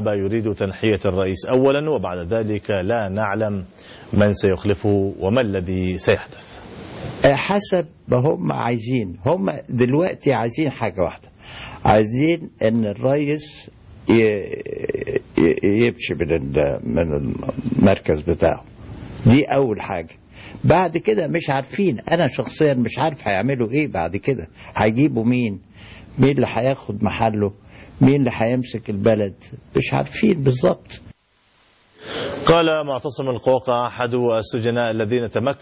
المنتخب يريد تنحية الرئيس أولا وبعد ذلك لا نعلم من سيخلفه وما الذي سيحدث حسب ما هم عايزين هم دلوقتي عايزين حاجة واحدة عايزين ان الرئيس ي- ي- يمشي من ال- من المركز بتاعه دي اول حاجة بعد كده مش عارفين انا شخصيا مش عارف هيعملوا ايه بعد كده هيجيبوا مين مين اللي هياخد محله مين اللي هيمسك البلد مش عارفين بالظبط قال معتصم القوقع أحد السجناء الذين تمكنوا